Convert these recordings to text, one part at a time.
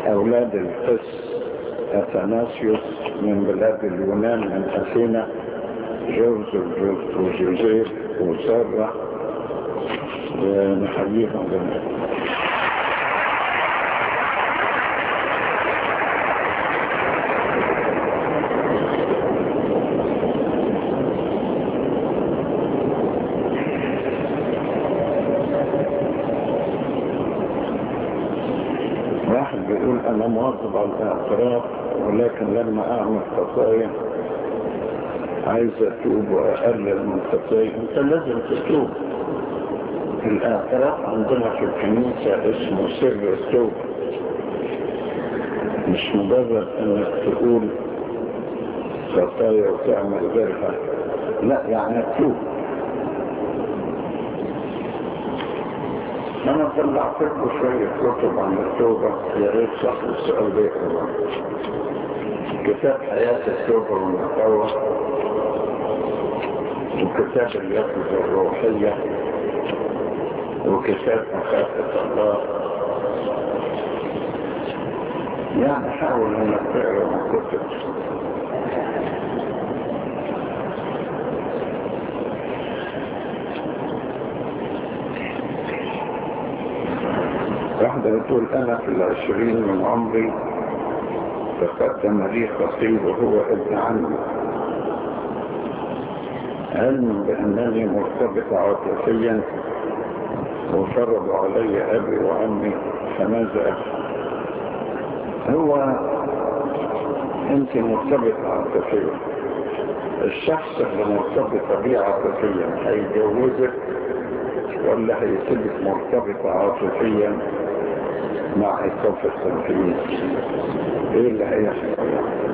أولاد القس أثناسيوس من بلاد اليونان من أثينا جورج وجوزيف وسارة ونحييهم جميعا واحد بيقول انا مواظب على الاعتراف ولكن لما اعمل خطايا عايز اتوب واقلل من خطايا انت لازم تتوب الاعتراف عندنا في الكنيسة اسمه سر التوبة مش مجرد انك تقول خطايا وتعمل غيرها لا يعني تتوب انا طلعت لكم شوية كتب عن التوبة يا ريت صاحب السؤال ده يقرأ كتاب حياة التوبة والنقاوة وكتاب اليقظة الروحية وكتاب مخافة الله يعني حاول انك تقرا من كتب واحدة بتقول أنا في العشرين من عمري تقدم لي خطيب وهو ابن عمي علم بأنني مرتبط عاطفيا وفرض علي أبي وعمي فماذا أفعل هو أنت مرتبط عاطفيا الشخص اللي مرتبط بيه عاطفيا هيجوزك ولا هيسيبك مرتبط عاطفيا مع إيقاف التنفيذ ايه اللي هيحصل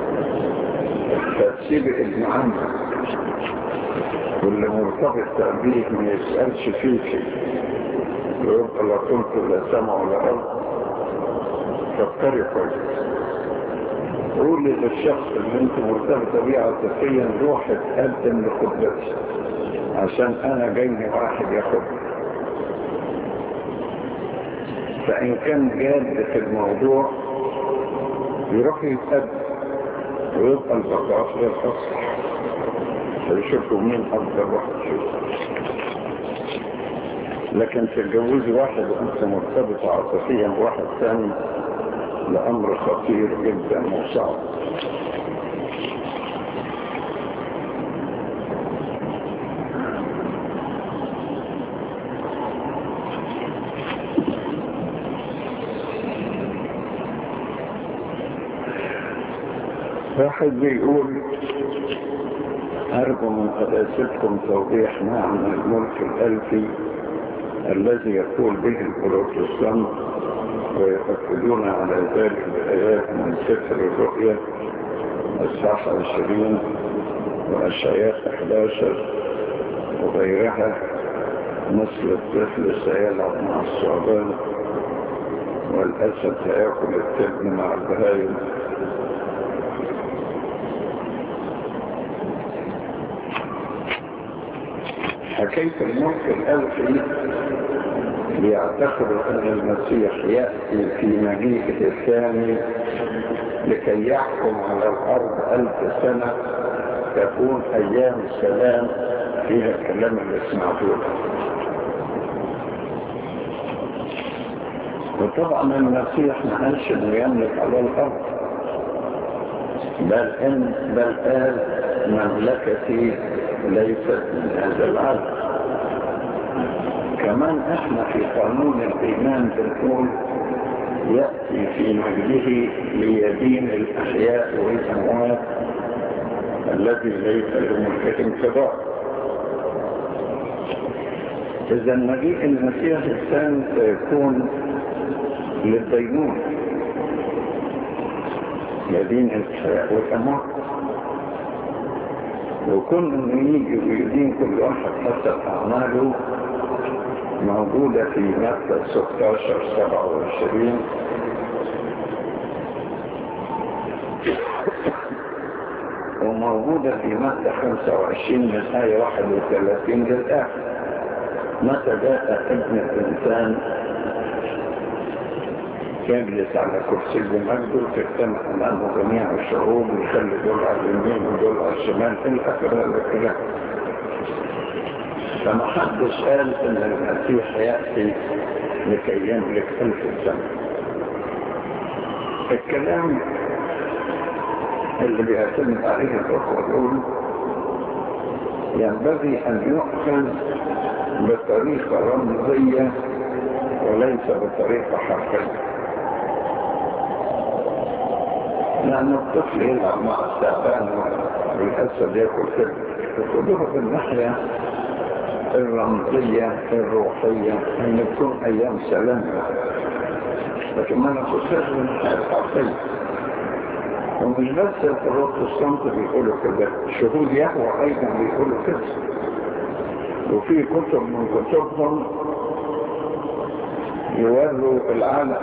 فتسيب ابن عمك واللي مرتبط تأبيه ما يسألش فيك ويبقى لا طلت لا سمع ولا أرض فكري كويس قولي للشخص اللي انت مرتبطة بيه عاطفيا روح اتقدم لخطبتي عشان انا جاي واحد ياخدني فإن كان جاد في الموضوع يروح يتقدم ويبقى البقاء غير أصح فيشوفوا مين أفضل واحد شوف لكن تتجوزي واحد وأنت مرتبط عاطفيا بواحد ثاني لأمر خطير جدا وصعب واحد بيقول أرجو من قداستكم توضيح معنى الملك الألفي الذي يقول به البروتستانت ويؤكدون على ذلك بآيات من سفر الرؤيا الصح 20 وأشعياء 11 وغيرها مثل الطفل سيلعب مع الثعبان والأسد سيأكل التبن مع البهايم حكيت الملك الألفي بيعتقد أن المسيح يأتي في مجيئه الثاني لكي يحكم على الأرض ألف سنة تكون أيام سلام فيها الكلام اللي سمعتوه وطبعا المسيح ما قالش انه يملك على الارض بل ان بل قال مملكتي ليست من هذا العالم كمان احنا في قانون الايمان بنقول ياتي في مجده ليدين الاحياء والاموات الذي ليس لملكه انقضاء اذا مجيء المسيح الثاني سيكون للدينون يدين الحياة والأموات وكل انه يجي ويدين كل واحد حسب أعماله موجودة في متى 16 27 وموجودة في متى 25 من آية 31 للآخر متى جاء ابن الإنسان يجلس على كرسي بمجده تجتمع امامه جميع الشعوب ويخلي دول على اليمين ودول على الشمال الى اخر هذا الكلام فما حدش قال ان المسيح ياتي لكي يملك الف سنه الكلام اللي بيعتمد عليه الاخوه دول ينبغي ان يؤخذ بطريقه رمزيه وليس بطريقه حرفيه لأن الطفل يلعب مع التعبان والأسد ياكل كده وكلها بالناحية الرمزية الروحية أن تكون أيام سلام لكن ما نخصها من الناحية الحرفية ومش بس البروتستانت بيقولوا كده شهود يهوى أيضا بيقولوا كده وفي كتب من كتبهم يوروا العالم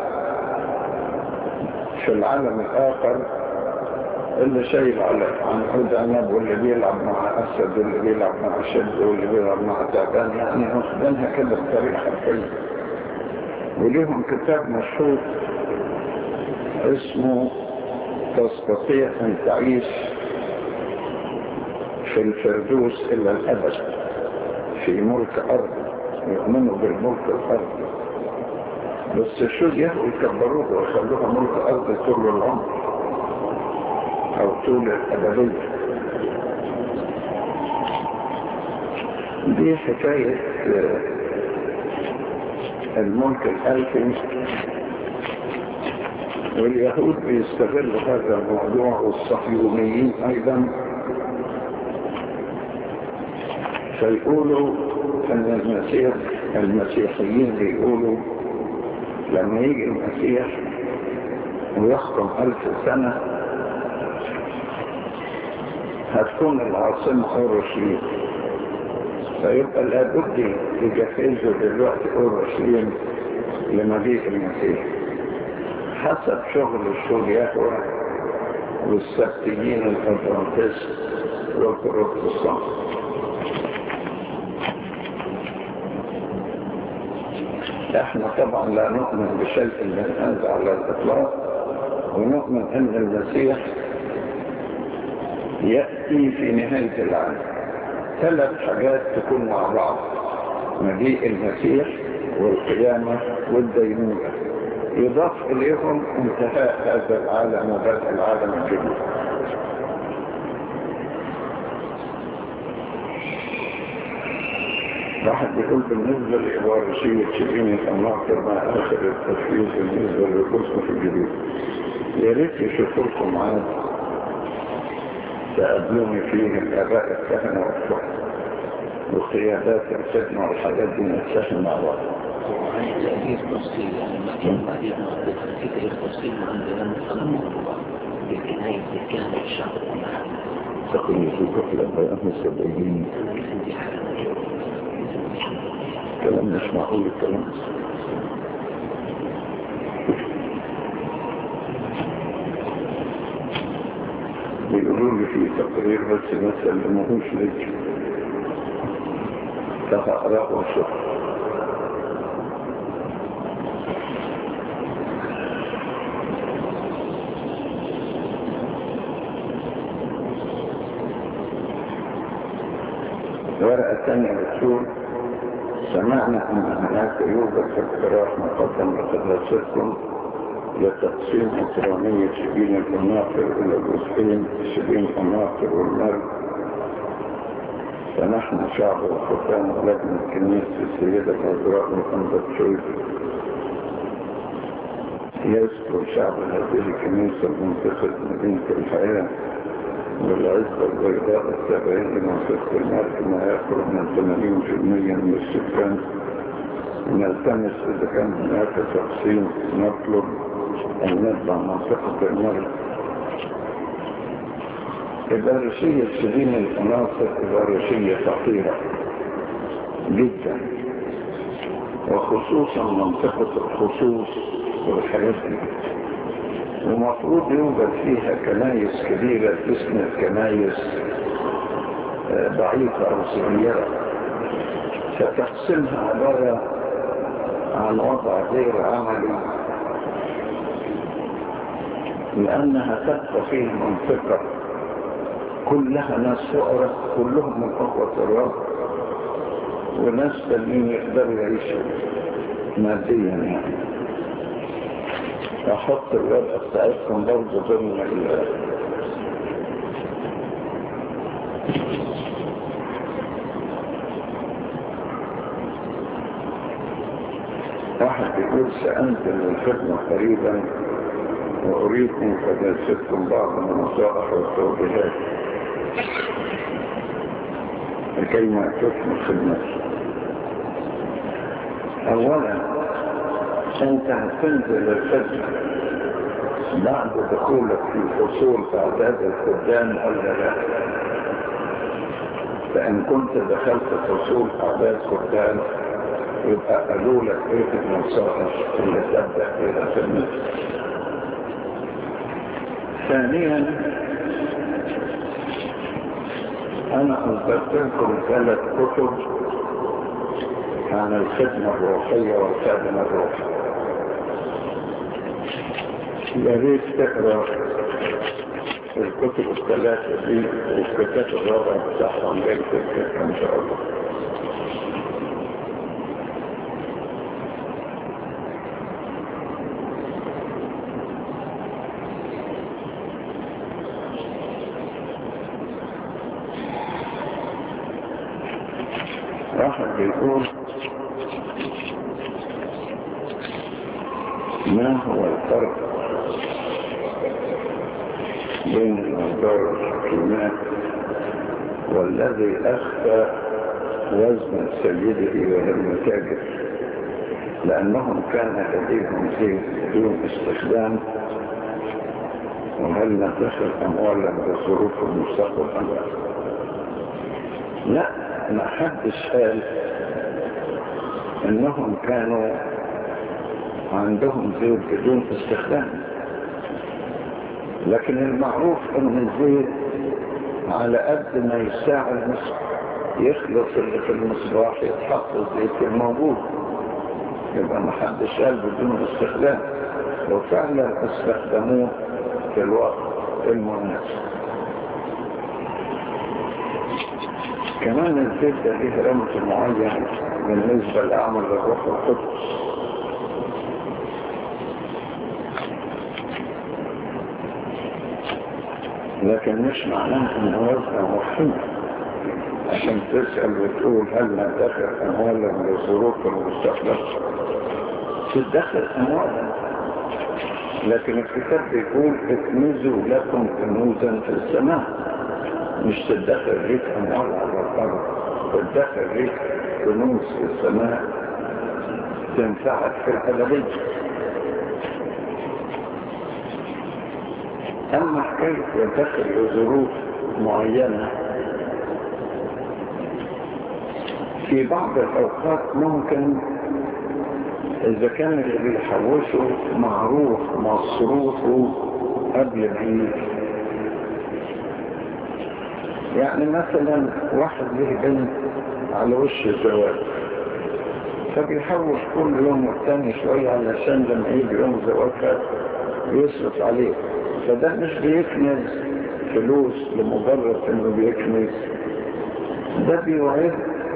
في العالم الآخر اللي شايل على عن عود عنب واللي بيلعب مع أسد واللي بيلعب مع شد واللي بيلعب مع تعبان يعني واخدينها كده بطريقة حرفية وليهم كتاب مشهور اسمه تستطيع أن تعيش في الفردوس إلى الأبد في ملك أرض يؤمنوا بالملك الأرضي بس شو يهوا يكبروه ويخلوها ملك أرض طول العمر أو طول الأبدية دي حكاية الملك الألفي واليهود بيستغلوا هذا الموضوع والصهيونيين أيضا فيقولوا أن المسيح المسيحيين بيقولوا لما يجي المسيح ويحكم ألف سنة هتكون العاصمة أورشليم فيبقى لابد يجهزوا دلوقتي أورشليم لمجيء المسيح حسب شغل الشغل والسبتيين الأدرانتست والبروتستانت احنا طبعا لا نؤمن بشيء من هذا على الاطلاق ونؤمن ان المسيح يأتي في نهاية العالم ثلاث حاجات تكون مع بعض مجيء المسيح والقيامة والدينونة يضاف إليهم انتهاء هذا العالم وبدء العالم الجديد واحد بيقول بالنسبة لإبارشية شبين الأماكر مع آخر التفكير بالنسبة للقسم في الجديد يا ريت يشوفوا لكم عاد تقابلوني فيه الآباء الكهنة والفقه وقيادات الخدمة والحاجات دي نتساهم مع بعض. تأثير تفصيل يعني ما كان بعدين في تأثير تفصيل عندنا مثلا موضوع بالكناية بالكامل الشعب المحلي. تقول في كفلة بيان السبعين عندي حاجة كلام مش معقول الكلام بيقولوا لي في تقرير بس مثلا اللي ماهوش لك فهقراه واشوف ورقة ثانية بتقول سمعنا أن هناك يوجد في اقتراح مقدم لقداستكم لتقسيم إكرامية شبين الأناقر إلى جزئين شبين الأناقر والمرء فنحن شعب وختام لجنة كنيسة السيدة العذراء محمد شويف يذكر شعب هذه الكنيسة منطقة مدينة الحياة والعزة البيضاء التابعين لمنطقة المرء ما يقرب من 80% من السكان نلتمس إذا كان هناك تقسيم نطلب أن نتبع منطقة المرء إبارشية سبيل العناصر إبارشية خطيرة جدا وخصوصا منطقة الخصوص والحاجات دي ومفروض يوجد فيها كنايس كبيرة اسم الكنايس ضعيفة أو صغيرة فتحسنها عبارة عن وضع غير عملي لأنها تبقى فيه منطقة كلها ناس فقراء كلهم من أخوة الرب وناس تانيين يقدروا يعيشوا ماديا يعني أحط الورقة بتاعتكم برضه ضمن ال واحد بيقول سأنزل للخدمة قريبا وأريد من قداستكم بعض النصائح والتوجيهات لكي ما تكمل خدمتي أولا أنت هتنزل الخدمة بعد دخولك في فصول تعداد الخدام ولا لا فإن كنت دخلت فصول تعداد خدام يبقى قالوا لك ايه النصائح اللي تبدأ بها خدمتك ثانيا انا اصدرت لكم ثلاث كتب عن الخدمة الروحية والخادم الروحي يا ريت تقرا الكتب الثلاثة دي والكتاب الرابع بتاعهم ليلة الكتاب ان شاء الله واحد بيقول ما هو الفرق بين الأنظار والحكيمات والذي أخفى وزن سيده وهو المتاجر لأنهم كان لديهم زيت دون استخدام وهل ندخل أموالا بظروف المستقبل أم لا؟ لا ما حدش قال انهم كانوا عندهم زيت بدون استخدام لكن المعروف ان الزيت على قد ما يساعد المصباح يخلص اللي في المصباح يتحط الزيت الموجود يبقى ما حدش قال بدون استخدام وفعلا استخدموه في الوقت المناسب كمان الزيت ده ليه رمز معين بالنسبة لأعمل الروح القدس لكن مش معناه ان وزنه محكمة عشان تسأل وتقول هل ندخل أموالا لظروف المستقبل تدخل أموالا لكن الكتاب بيقول اكنزوا لكم كنوزا في السماء مش تدخل ريك أموال على الأرض تدخل ريك كنوز في السماء تنفعك في الأبدية أما حكاية يدخل لظروف معينة في بعض الأوقات ممكن إذا كان اللي بيحوشه معروف مصروفه قبل ما يجي يعني مثلا واحد له بنت على وش الزواج فبيحوش كل يوم والتاني شوية علشان لما يجي يوم زواجها يصرف عليه فده مش بيكنز فلوس لمجرد انه بيكنز ده بيوعد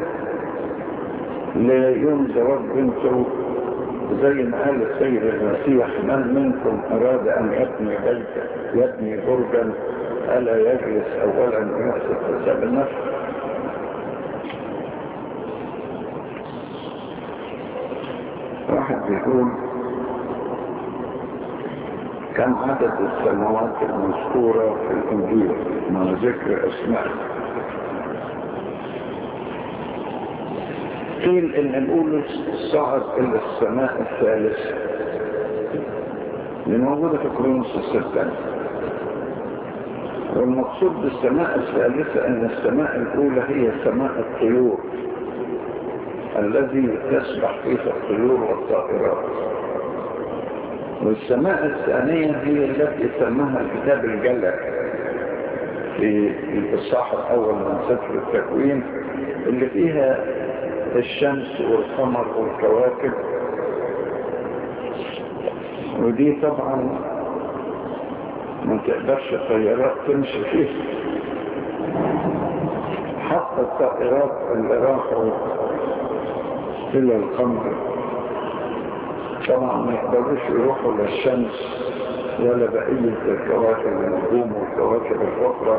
ليوم زواج بنته زي ما قال السيد المسيح من منكم اراد ان يبني بيتا يبني برجا الا يجلس اولا يحسب حساب النفس واحد بيقول كم عدد السماوات المذكورة في الإنجيل مع ذكر أسماء قيل إن نقول صعد إلى السماء الثالثة لموجودة في كرونس الستة والمقصود بالسماء الثالثة أن السماء الأولى هي سماء الطيور الذي تسبح فيها الطيور والطائرات والسماء الثانية هي التي سماها الكتاب الجلع في الإصحاح الأول من سفر التكوين اللي فيها الشمس والقمر والكواكب ودي طبعا ما تقدرش الطيارات تمشي فيه حتى الطائرات اللي راحوا إلى القمر طبعا ما يقدروش يروحوا للشمس ولا بقية الكواكب النجوم والكواكب الأخرى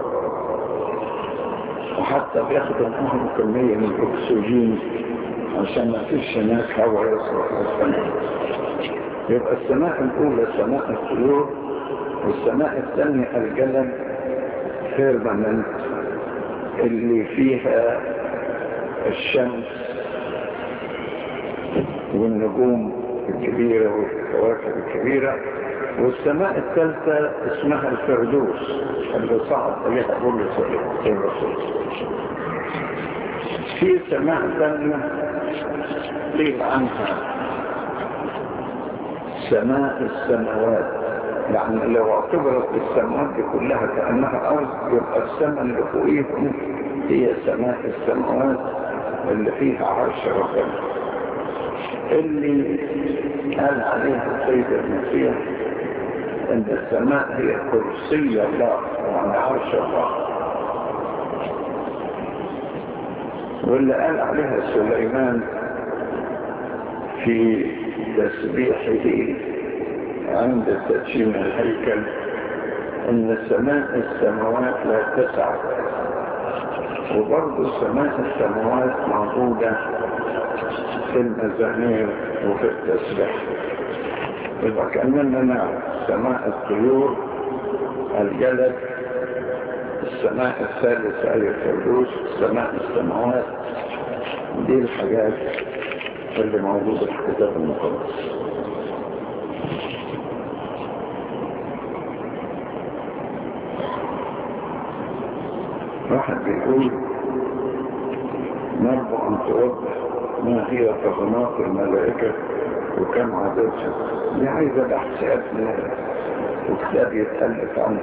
وحتى بياخدوا معهم كمية من الأكسجين عشان ما فيش هناك هواء يصلح للسماء يبقى السماء الأولى سماء الطيور والسماء الثانية الجلد فيرمننت اللي فيها الشمس والنجوم الكبيرة والكواكب الكبيرة والسماء الثالثة اسمها الفردوس اللي صعد عليها بولس الرسول في سماء ثانية قيل عنها سماء السماوات يعني لو اعتبرت السماوات دي كلها كأنها أرض يبقى السماء اللي فوقيهم هي سماء السماوات اللي فيها عرش ربنا اللي قال عليها السيد المسيح ان السماء هي كرسي الله يعني عرش الله واللي قال عليها سليمان في تسبيحه عند تدشين الهيكل ان سماء السماوات لا تسع وبرضه سماء السماوات موجودة في المزامير وفي التسبيح يبقى كأننا نعرف سماء الطيور الجلد السماء الثالثة أي الفردوس سماء السماوات دي الحاجات اللي موجودة في الكتاب المقدس واحد بيقول نرجو أن توضح ما هي طغمات الملائكة وكم عددها دي عايزة بحث أبنى وكتاب يتألف عنه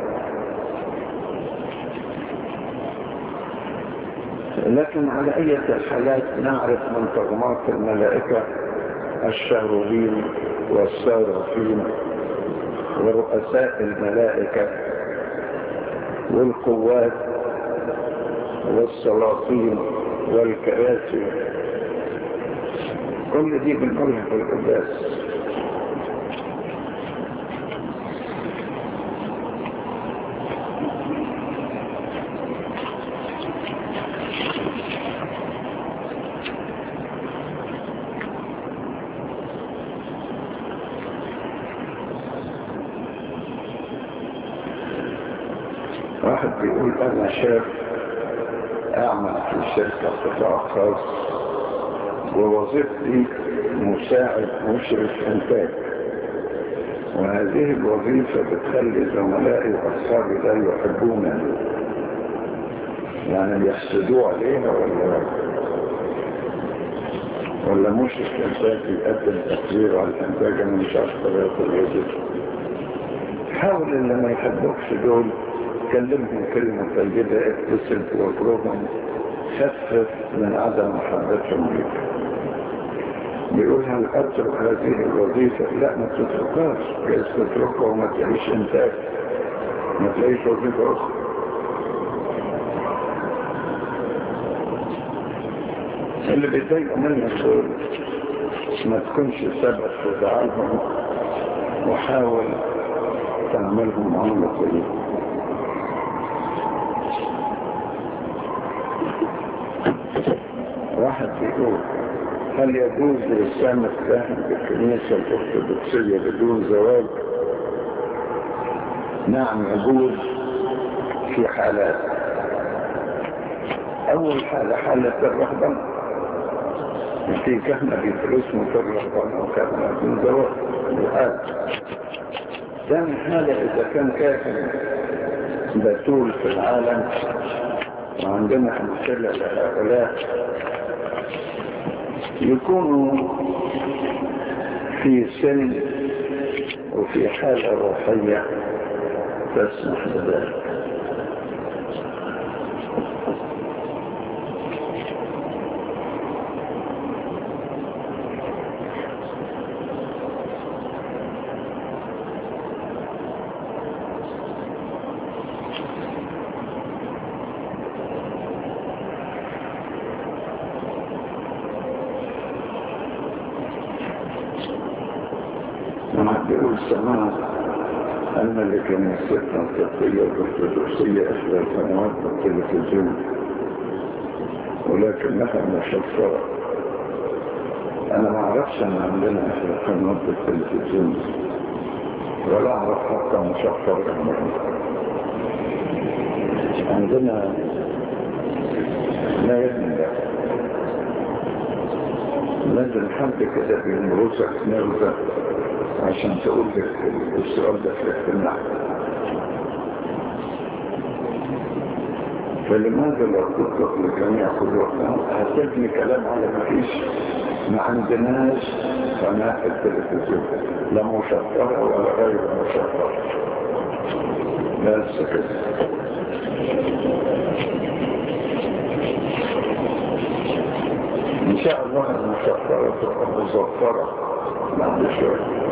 لكن على أي الحالات نعرف من طغمات الملائكة الشهرين والصارفين ورؤساء الملائكة والقوات والسلاطين والكراسي كل دي بنقولها في القداس واحد بيقول انا شاب اعمل في شركة قطاع خاص ووظيفتي مساعد مشرف انتاج وهذه الوظيفة بتخلي زملائي واصحابي لا يحبونني يعني بيحسدوا عليها ولا ولا مشرف انتاج يقدم تقرير على الانتاج انا مش عارف طريقة الوظيفة حاول اللي ما يحبوكش دول كلمهم كلمة طيبة اتصل واطلبهم خفف من عدم محبتهم لك بيقول هل اترك هذه الوظيفة لا ما تتركهاش جايز تتركها وما تلاقيش انتاج ما تلاقيش وظيفة اخرى اللي بيضايقوا منك دول ما تكونش سبب في زعلهم وحاول تعملهم معاملة طيبة واحد بيقول هل يجوز للإسلام الكاهن بالكنيسة الأرثوذكسية بدون زواج؟ نعم يجوز في حالات أول حالة حالة الرهبنة في كهنة بيدرسوا في الرهبنة وكهنة بدون زواج وهذا ثاني حالة إذا كان كاهن بتول في العالم وعندنا أمثلة لهؤلاء يكونوا في سن وفي حالة روحية تسمح بذلك واحد بيقول سمعت أن لكنيستنا القبطية الأرثوذكسية إحدى القنوات بالتلفزيون ولكنها مشفرة أنا ما أعرفش أن عندنا إحدى القنوات بالتلفزيون ولا أعرف حتى مشفرة عندنا لا يبني ده لازم حد كده بيمرسك نرزة عشان تقول لك السؤال ده في الاجتماع فلماذا لو تطلق لجميع قدراتنا هتبني كلام على ما فيش ما عندناش قناة التلفزيون لا مشفرة ولا غير مشفرة بس كده إن شاء الله المشفرة تبقى مزفرة بعد شوية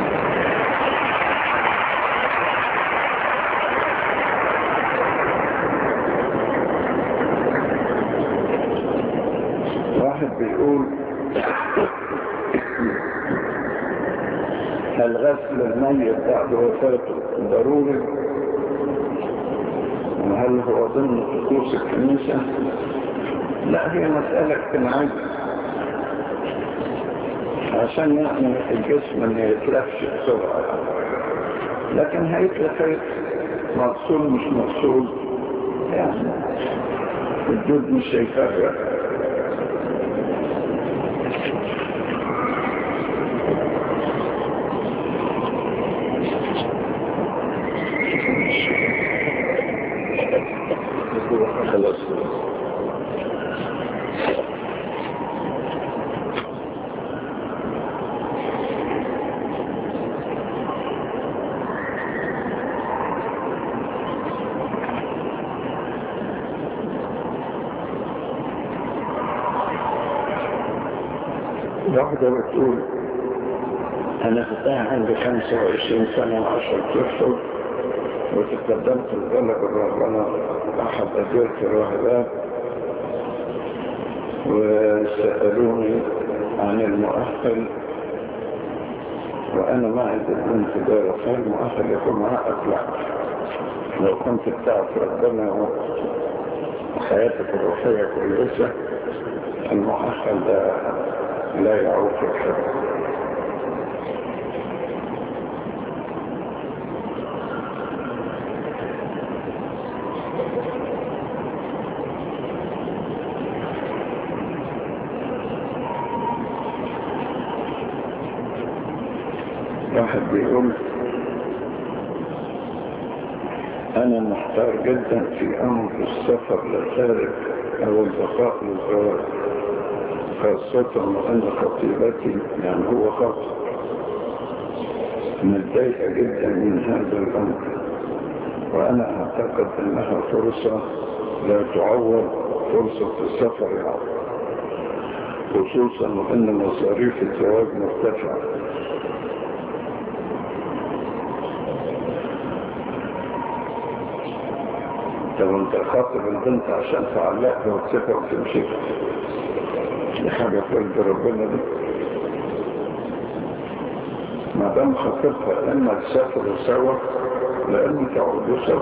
واحد بيقول هل غسل الميت بعد وفاته ضروري وهل هو ضمن طقوس الكنيسة لا هي مسألة اجتماعية عشان يعني الجسم ما يتلفش بسرعة لكن هيتلف مغسول مش مغسول يعني الجود مش هيفرق خلاص واحدة بتقول أنا فتاة عندي 25 سنة و10 أشهر وتقدمت الطلب الرهبنة أحد أديرة الراهبات وسألوني عن المؤهل وأنا معي بنت دارة فهل المؤهل يكون معاه أطلع لو كنت بتعرف ربنا وحياتك الروحية كويسة المؤهل ده لا يعوق الحب واحد بيقول أنا محتار جدا في أمر السفر للخارج أو البقاء للزواج خاصة وأن خطيبتي يعني هو خاطئ متضايقة جدا من هذا الأمر وأنا أعتقد أنها فرصة لا تعوض فرصة السفر يعني خصوصا وأن مصاريف الزواج مرتفعة طب انت خاطب البنت عشان تعلقها وتسيبها وتمشي دي حاجة ترضي ربنا دي ما دام خاطبها اما تسافروا سوا لان تعودوا سوا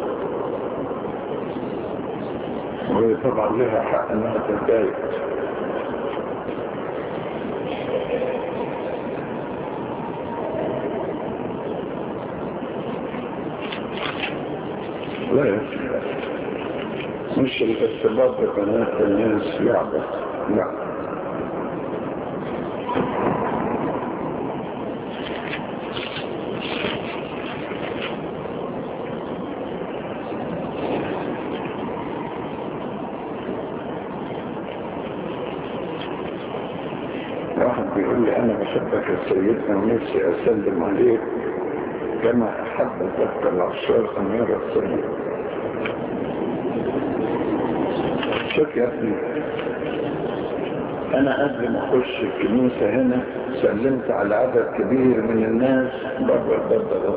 وهي طبعا لها حق انها تتضايق لا يا مش الارتباط ببنات الناس لعبة لا واحد بيقول لي انا بحبك يا سيدنا ونفسي اسلم عليك كما احب ذكر العشاق امير السيد شوف يا ابني انا قبل ما اخش الكنيسة هنا سلمت على عدد كبير من الناس بره الباب ده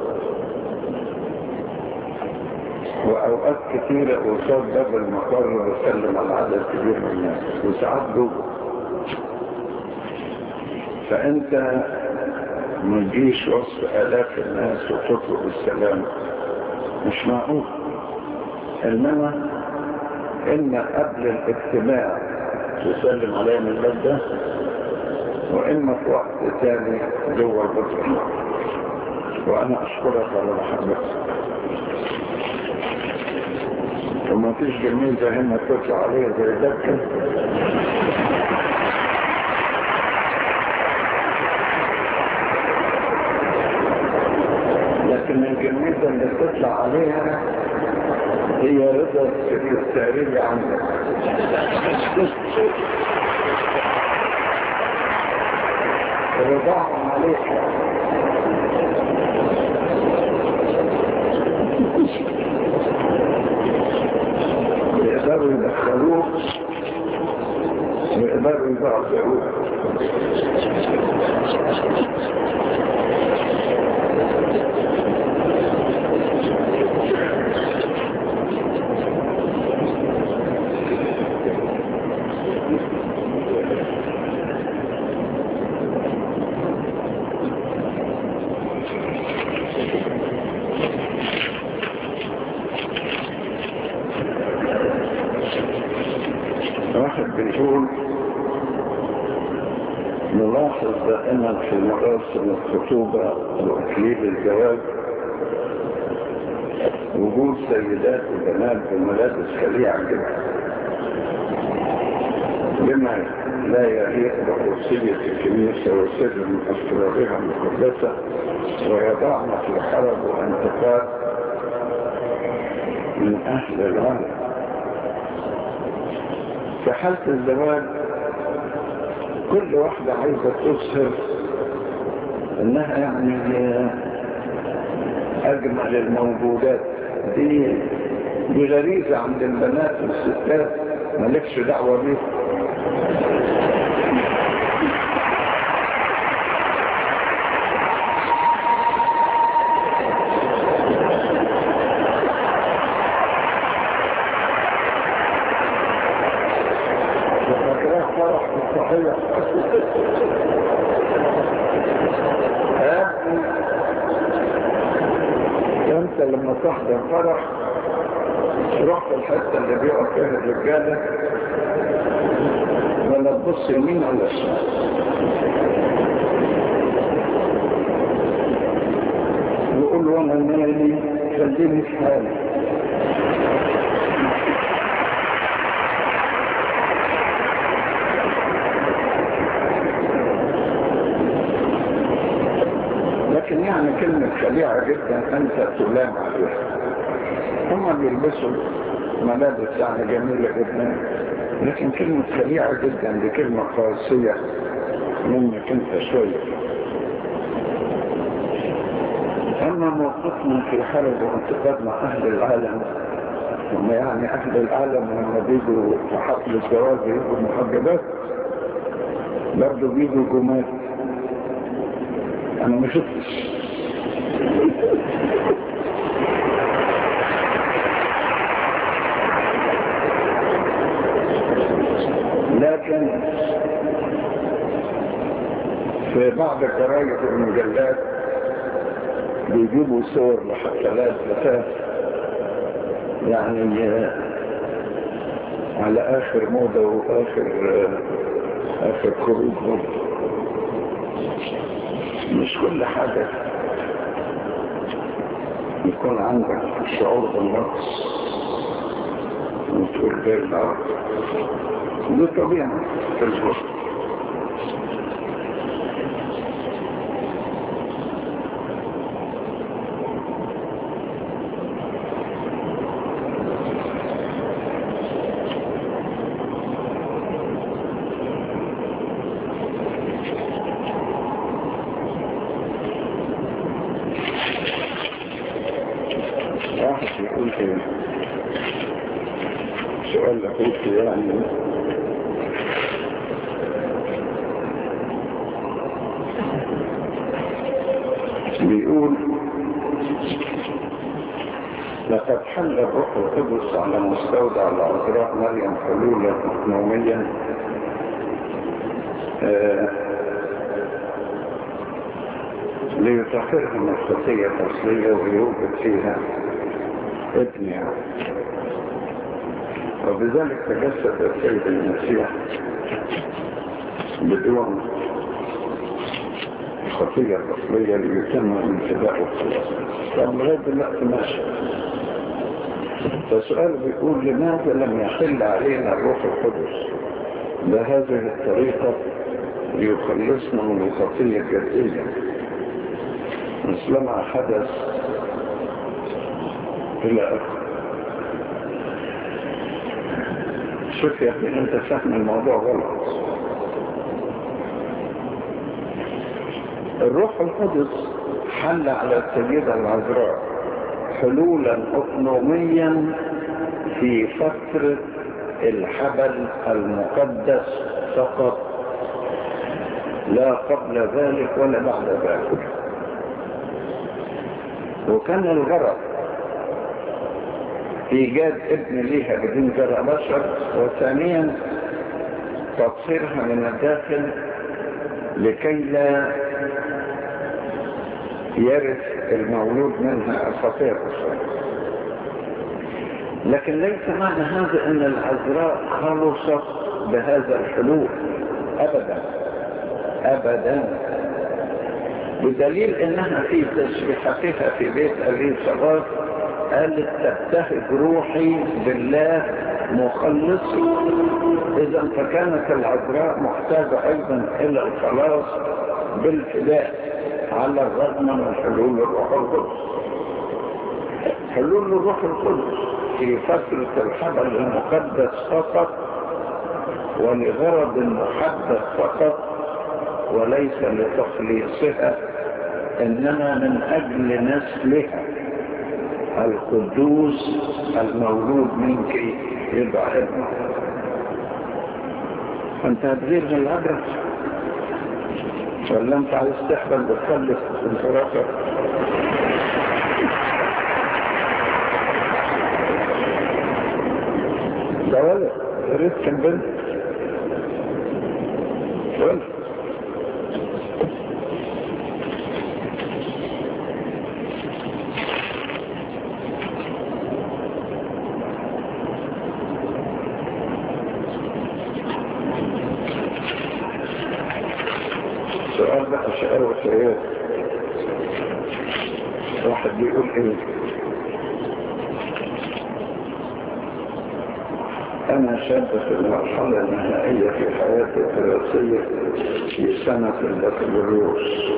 واوقات كثيرة قصاد باب المقر بسلم على عدد كبير من الناس وساعات جوه فانت ما تجيش وسط آلاف الناس وتطلب السلام مش معقول إنما إن قبل الاجتماع تسلم عليهم الباب ده وإما في وقت ثاني جوه البطن وأنا أشكرك على محبتك وما فيش جميزة هنا تطلع عليها زي ده كده. لكن الجميزة اللي تطلع عليها هي رضا السرية عندك رضاهم عليك يقدروا يدخلوه ويقدروا يضعفوه واحد بيقول نلاحظ دائما في مراسم الخطوبة وإكليل الزواج وجود سيدات وبنات بملابس خليعة جدا بما لا يليق بقدسية الكنيسة وسر من أسرارها المقدسة ويضعن في حرج وانتقاد من أهل العالم في حالة الزواج كل واحدة عايزة تظهر انها يعني اجمل الموجودات دي دي غريزة عند البنات والستات مالكش دعوة بيها فاكراه فرح في الصحيح ها؟ انت لما تحضر فرح تروح في الحته اللي بيقف فيها الرجاله ولا تبص يمين ولا شمال يقول وانا مالي خليني في حالي لكن يعني كلمة خليعة جدا أنت تلام عليها هم بيلبسوا ملابس يعني جميلة جدا لكن كلمة خليعة جدا دي كلمة قاسية منك أنت شوية أما موقفنا في حرب وانتقاد مع أهل العالم هم يعني أهل العالم لما بيجوا في حفل الزواج بيجوا محجبات برضه بيجوا جمال انا ما شفتش لكن في بعض جرايد المجلات بيجيبوا صور لحفلات فتاة يعني على اخر موضة واخر اخر خروج موضة مش كل حاجة يكون عندك شعور بالنقص وتقول غير العرض دي طبيعة في الوقت واحد يقول كده سؤال أخوك يعني بيقول لقد حل الروح القدس على مستودع العذراء مريم حلولا نوميا آه ليطهرها من الخطية الأصلية ويوجد فيها ابن يعني وبذلك تجسد السيد المسيح بدون الخطية الأصلية ليتم انتباهه الخلاص طب لغاية دلوقتي ماشي فالسؤال بيقول لماذا لم يحل علينا الروح القدس بهذه الطريقة ليخلصنا من الخطية الجزئية مثلما حدث إلى آخر شوف يا أخي أنت فاهم الموضوع غلط الروح القدس حل على السيدة العذراء حلولا أقنوميا في فترة الحبل المقدس فقط لا قبل ذلك ولا بعد ذلك وكان الغرض إيجاد ابن ليها بدون زرع بشر وثانيا تطهيرها من الداخل لكي لا يرث المولود منها الخطيئة الصغيرة لكن ليس معنى هذا ان العذراء خلصت بهذا الحلول ابدا ابدا بدليل انها في تسبيحتها في بيت ابي صلاة قالت تبتهج روحي بالله مخلصي اذا فكانت العذراء محتاجة ايضا الى الخلاص بالفداء على الرغم من حلول الروح القدس حلول الروح القدس في فترة الحبل المقدس فقط ولغرض محدد فقط وليس لتخليصها انما من اجل نسلها القدوس المولود منك يدعى ابنه انت هتغير من العبرة ولا انت عايز تحبل وتخلف انفرافك ده ولد ريت كان بنت ولد سؤال بقى شعر وسياد واحد بيقول ايه أنا شاب في المرحلة النهائية في حياتي الدراسية في سنة البكالوريوس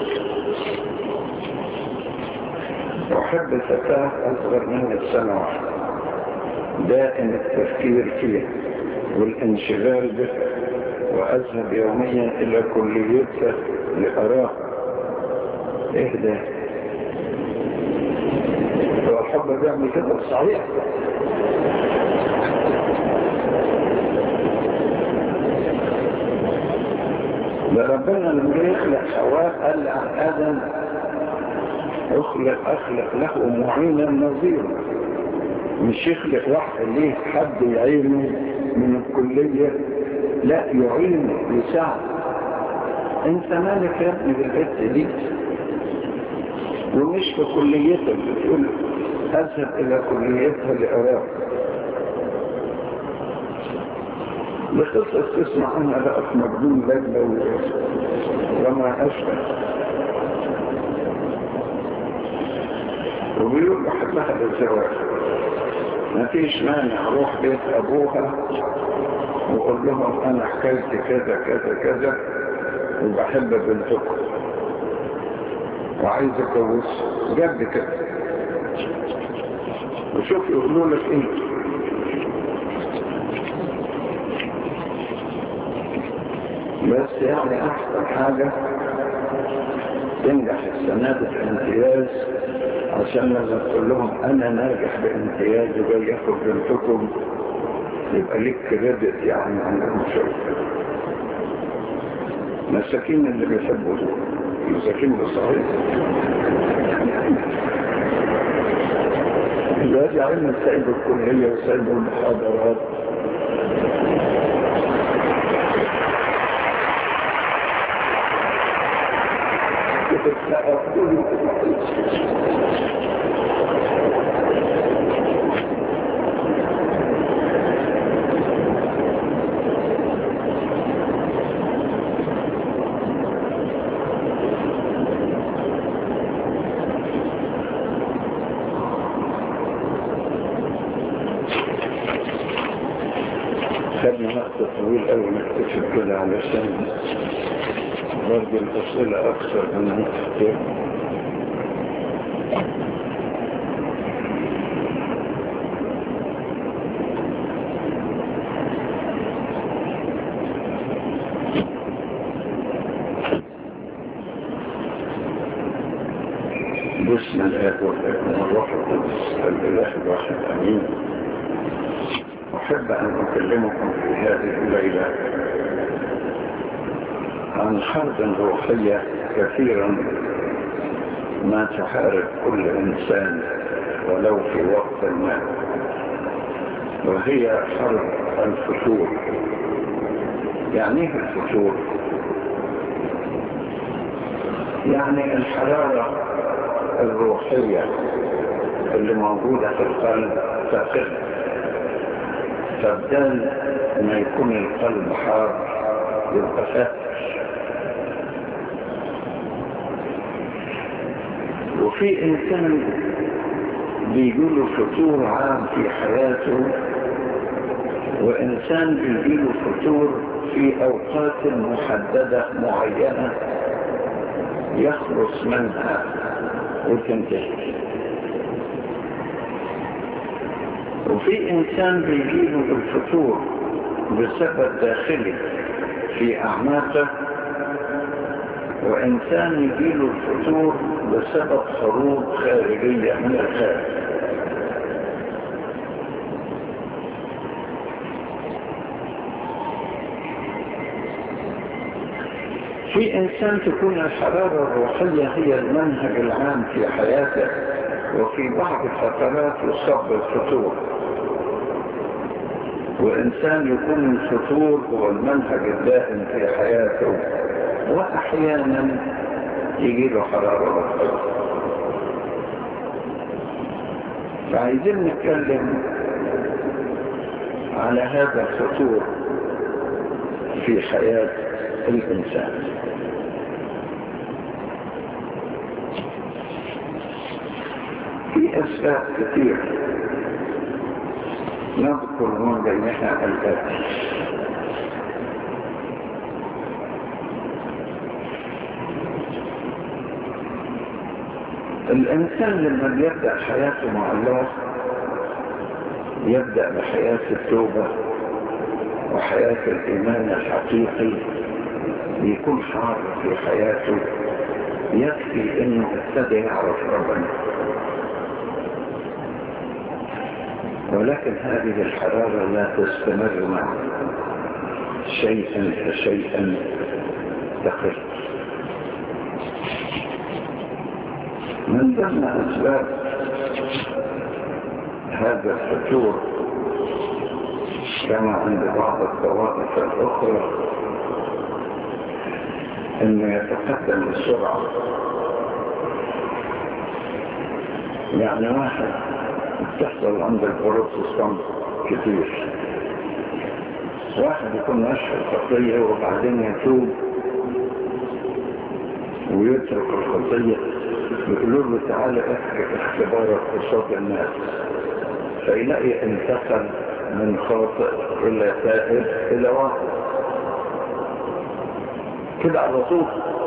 أحب فتاة أصغر مني بسنة واحدة دائم التفكير فيها والانشغال بها وأذهب يوميا إلى كليتها لأراها إيه ده؟ هو الحب بيعمل كده صحيح ده ربنا لما يخلق حواء قال عن آدم اخلق اخلق له معينا نظيرا مش يخلق واحد ليه حد يعينه من الكلية لا يعينه يساعد انت مالك يا ابني بالبيت دي ومش في كليتك بتقول اذهب الى كليتها لأراك بقصص تسمع عنها بقى في مجنون لجنة وما أشبه وبيقول بحبها بالزواج ما فيش مانع اروح بيت ابوها واقول لهم انا حكايتي كذا كذا كذا وبحب بنتكم وعايز اتجوز جد كده وشوف يقولوا لك ايه بس يعني احسن حاجة تنجح السنة دي في امتياز عشان لما تقول لهم انا ناجح بامتياز وجاي ياخد بنتكم يبقى ليك كريدت يعني عندهم شركة مساكين اللي بيحبوا دول مساكين بالصحيح دلوقتي عايزين سايب الكلية وسايب المحاضرات تتسقف خدنا وقت طويل قوي نكتشف كده علشان برضه الأسئلة أكثر من نكتشف بسم الله والابن والروح القدس الإله الواحد أمين أحب أن أكلمكم في هذه الليلة عن حرب روحية كثيرا ما تحارب كل إنسان ولو في وقت ما وهي حرب الفتور يعني ايه الفتور يعني الحرارة الروحية اللي موجودة في القلب تقل فبدال ما يكون القلب حار يبقى فاتر وفي انسان بيجيله فتور عام في حياته وانسان بيجيله فتور في اوقات محددة معينة يخلص منها وتنتهي وفي انسان بيجيله الفتور بسبب داخلي في اعماقه وانسان يجيله الفتور بسبب حروب خارجية من الخارج في انسان تكون الحرارة الروحية هي المنهج العام في حياته وفي بعض الفترات يصاب بالفتور وإنسان يكون الفتور هو المنهج الدائم في حياته وأحيانا يجي له حرارة روحية فعايزين نتكلم على هذا الفتور في حياة الإنسان في أسباب كثيرة نذكر من بينها الآتي الإنسان لما بيبدأ حياته مع الله يبدأ بحياة التوبة وحياة الإيمان الحقيقي بيكون حار في حياته يكفي انه ابتدى يعرف ربنا ولكن هذه الحرارة لا تستمر معه شيئا فشيئا تقل من ضمن أسباب هذا الفتور كما عند بعض الطوائف الأخرى انه يتقدم بسرعة يعني واحد بتحصل عند البروتستانت كتير واحد يكون ماشي الخطية وبعدين يتوب ويترك الخطية يقولوا له تعالى احكي اختبارك قصاد الناس فيلاقي انتقل من خاطئ الى تائب الى واحد كده على طول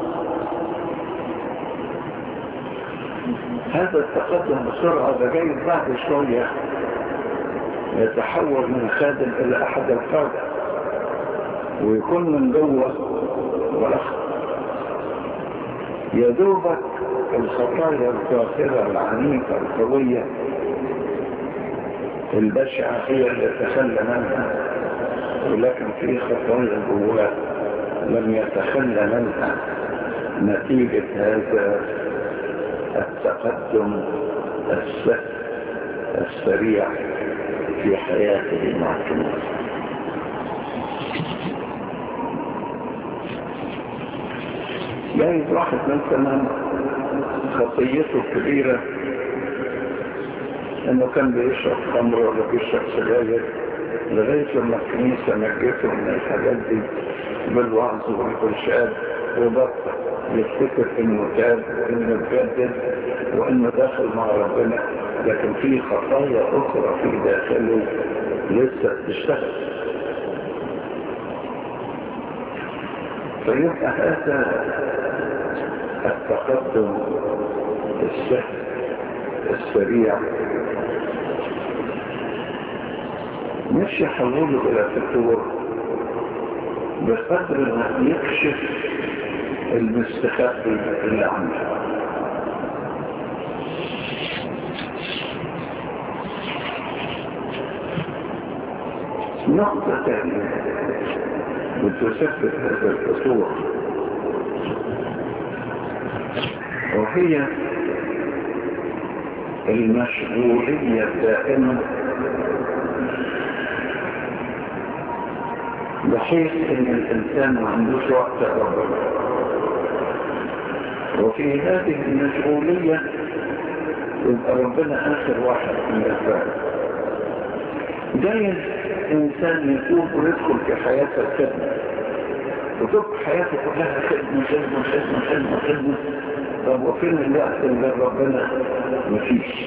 هذا التقدم بسرعة ده جاي بعد شوية يتحول من خادم إلى أحد القادة ويكون من جوه وأخر يا دوبك الخطايا الظاهرة العنيفة القوية البشعة هي اللي تخلى منها ولكن في خطايا جواه لم يتخلى منها نتيجة هذا التقدم السهل السريع في حياته مع الكنيسة جايز واحد مثلا خطيته الكبيرة انه كان بيشرب خمر ولا بيشرب سجاير لغاية لما الكنيسة نجته من الحاجات دي بالوعظ والإرشاد وبطل يفتكر انه تاب وانه اتجدد وانه داخل مع ربنا لكن في خطايا اخرى في داخله لسه بتشتغل فيبقى هذا التقدم السهل السريع مش يحوله الى فتور بقدر ما يكشف المستخبي اللي عنده نقطة ثانية بتثبت هذا الفتور وهي المشغولية الدائمة بحيث ان الانسان ما عندوش وقت ربنا وفي هذه المشغولية يبقى ربنا اخر واحد من الفعل جايز انسان يتوب ويدخل في حياة الخدمة وتبقى حياته كلها خدمة خدمة خدمة خدمة خدمة طب وفين الوقت اللي ربنا مفيش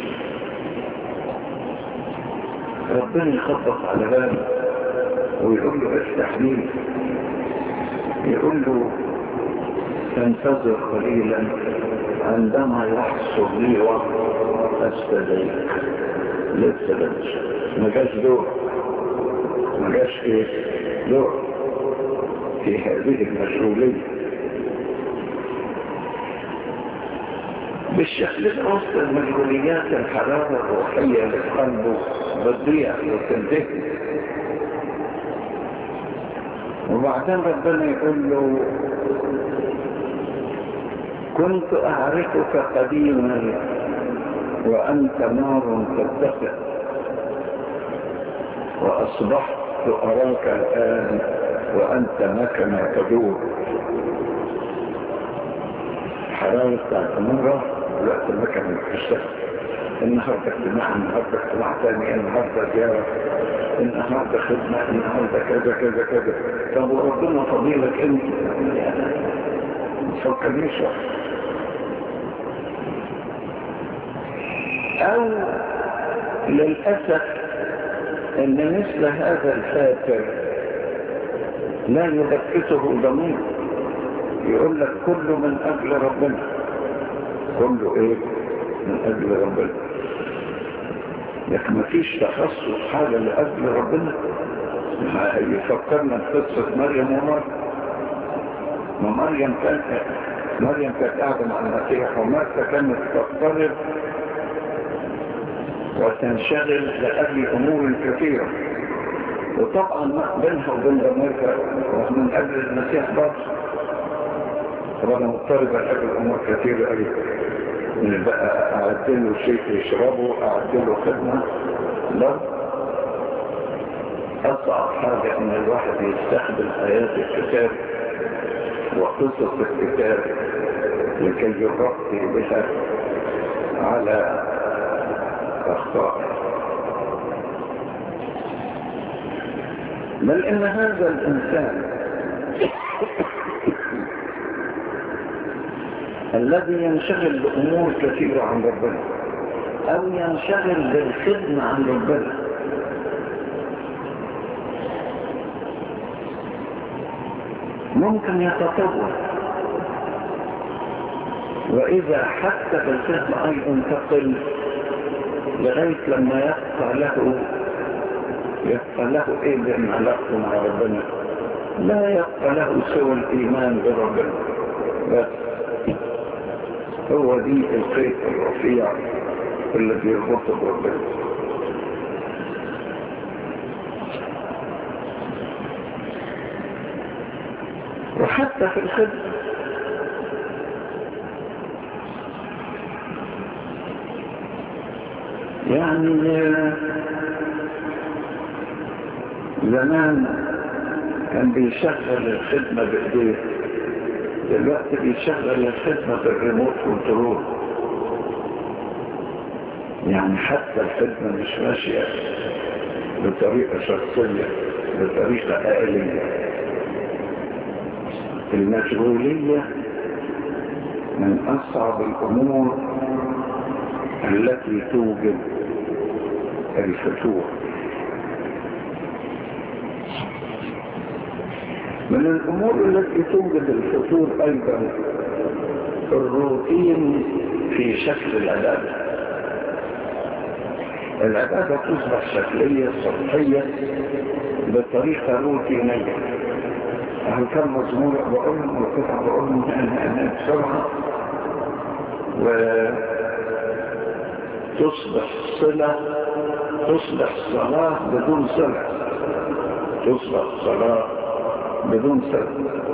ربنا يخبط على باله ويقول له افتح لي يقول له انتظر قليلا عندما يحصل لي وقت استدعيك لسه بدش ما جاش دور ما جاش ايه دور في هذه المشغوليه بالشكل ده وسط المشغوليات الحرارة الروحية لقلبه بتضيع وتنتهي وبعدين ربنا يقول له كنت أعرفك قديما وأنت نار تتخذ وأصبحت أراك الآن وأنت مكنة تدور حرارة بتاعت مرة الوقت المكنة بتشتغل النهاردة اجتماع النهاردة اجتماع ثاني النهاردة زيارة النهاردة خدمة النهاردة كذا كذا كذا طب وربنا فضيلك انت تفكرنيش او للأسف ان مثل هذا الفاتر لا يبكته ضمير يقول لك كله من اجل ربنا كله ايه من اجل ربنا لكن ما فيش تخصص حاجة لأجل ربنا يفكرنا بقصة مريم ومريم ما مريم كانت مريم كانت قاعدة مع المسيح ومرتا كانت تضطرب وتنشغل لأجل أمور كثيرة وطبعا بينها وبين ضميرها ومن أجل المسيح برضه طبعا مضطربة لأجل أمور كثيرة أيضا من بقى أعد له شيء يشربه أعد له خدمة لا أصعب حاجة أن الواحد يستخدم آيات الكتاب وقصص الكتاب لكي يغطي بها على أخطاء بل إن هذا الإنسان الذي ينشغل بأمور كثيرة عن ربنا أو ينشغل بالخدمة عن ربنا ممكن يتطور وإذا حتى بالخدمة أيضا تقل لغاية لما يبقى له يبقى له إيه بين علاقته مع ربنا لا يبقى له سوى الإيمان بربنا بس هو دي الخيط الرفيع الذي يربطه بربنا وحتى في الخدمة يعني زمان كان بيشغل الخدمة بإيديه دلوقتي بيشغل الخدمة بالريموت كنترول يعني حتى الخدمة مش ماشية بطريقة شخصية بطريقة آلية المشغولية من أصعب الأمور التي توجد الفتور من الأمور التي توجد الفتور أيضا الروتين في شكل العبادة العبادة تصبح شكلية سطحية بطريقة روتينية هل كان مزمور بقولهم وقطع بقولهم أنا بسرعة وتصبح صلة تصبح صلاة بدون صلة تصبح صلاة بدون صلة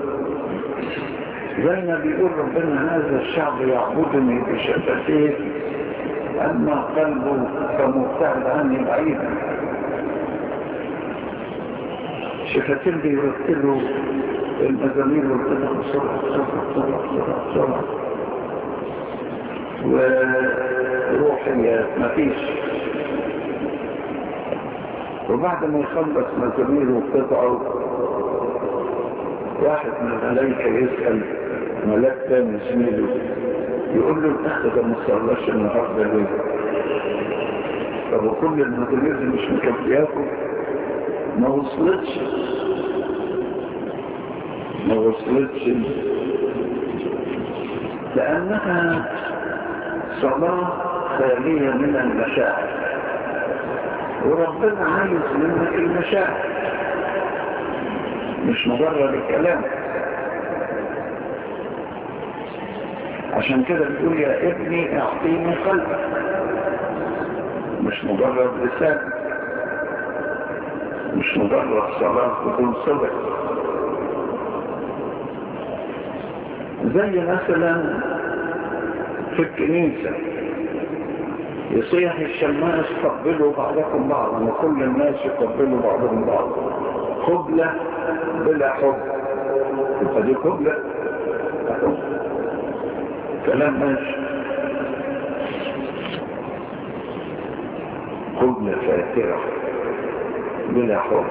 زي ما بيقول ربنا هذا الشعب يعبدني بشفتيه أما قلبه فمبتعد عني بعيدا شفتين بيرتلوا المزامير والقطع بسرعة بسرعة بسرعة بسرعة بسرعة وروحيات مفيش وبعد ما يخلص مزامير وقطعه واحد من الملائكة يسأل ملاك تاني زميله يقول له الاخ ده ما صلاش النهارده ليه؟ طب وكل المدرسة مش مكفياكم ما وصلتش ما وصلتش لأنها صلاة خالية من المشاعر وربنا عايز منك المشاعر مش مجرد الكلام عشان كده بيقول يا ابني اعطيني قلبك مش مجرد لسان مش مجرد صلاة بدون صدق زي مثلا في الكنيسة يصيح الشماس قبلوا بعضكم بعضا وكل الناس يقبلوا بعضهم بعضا قبلة بلا حب يبقى دي قبلة حب كلام ماشي قبلة فاترة بلا حب